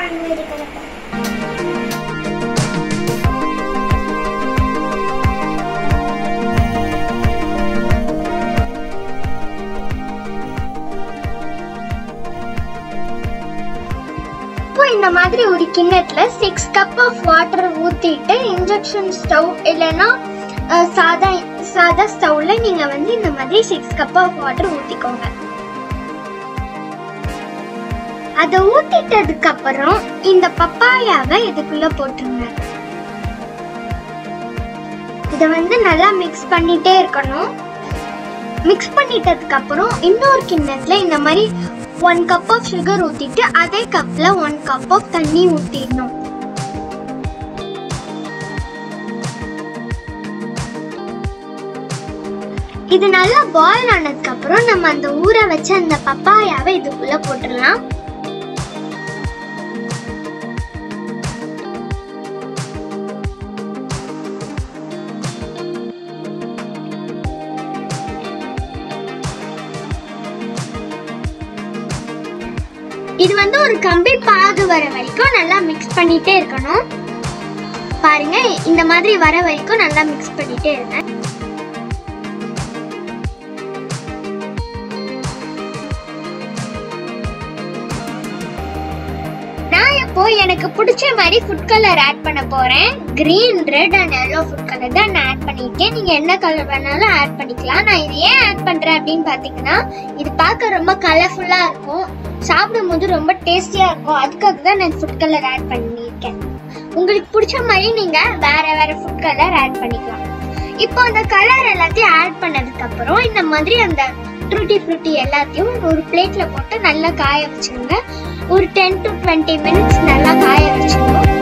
கான்வெரி கலப்பேன் இப்போ இந்த மாதிரி ஒரு கிண்ணத்துல சிக்ஸ் கப் ஆஃப் வாட்டர் ஊத்திட்டு இன்ஜெக்ஷன் ஸ்டவ் இல்லைன்னா அஹ், சாதா சாதா ஸ்டவ்ல நீங்க வந்து இந்த மாதிரி சிக்ஸ் கப் ஆஃப் வாட்டர் ஊத்திக்கோங்க அதை ஊத்திட்டதுக்கு அப்புறம் இந்த பப்பாயாவை இதுக்குள்ள போட்டுருங்க இதை வந்து நல்லா மிக்ஸ் பண்ணிட்டே இருக்கணும் மிக்ஸ் பண்ணிட்டதுக்கு அப்புறம் இன்னொரு கிண்ணத்துல இந்த மாதிரி ஒன் கப் ஆஃப் சுகர் ஊத்திட்டு அதே கப்ல ஒன் கப் ஆஃப் தண்ணி ஊத்திடணும் இது நல்லா பாயில் ஆனதுக்கு அப்புறம் நம்ம அந்த ஊற வச்ச அந்த பப்பாயாவை இதுக்குள்ள போட்டுடலாம் இது வந்து ஒரு கம்பி பாகு வர வரைக்கும் நல்லா மிக்ஸ் பண்ணிட்டே இருக்கணும் பாருங்க இந்த மாதிரி வர வரைக்கும் நல்லா மிக்ஸ் பண்ணிட்டே இருங்க நான் இப்போ எனக்கு பிடிச்ச மாதிரி ஃபுட் கலர் ஆட் பண்ண போறேன் green red and yellow food colour தான் நான் ஆட் பண்ணியிருக்கேன் நீங்க என்ன கலர் வேணாலும் ஆட் பண்ணிக்கலாம் நான் இது ஏன் ஆட் பண்றேன் அப்படின்னு பாத்தீங்கன்னா இது பார்க்க ரொம்ப கலர்ஃபுல்லா இருக்கும் சாப்பிடும்போது ரொம்ப டேஸ்டியா இருக்கும் அதுக்காக தான் நான் ஃபுட் கலர் ஆட் பண்ணியிருக்கேன் உங்களுக்கு பிடிச்ச மாதிரி நீங்க வேற வேற ஃபுட் கலர் ஆட் பண்ணிக்கலாம் இப்போ அந்த கலர் எல்லாத்தையும் ஆட் பண்ணதுக்கு அப்புறம் இந்த மாதிரி அந்த ட்ரூட்டி ஃப்ரூட்டி எல்லாத்தையும் ஒரு பிளேட்ல போட்டு நல்லா காய வச்சிருங்க ஒரு டென் டு டுவெண்ட்டி மினிட்ஸ் நல்லா காய வச்சிருங்க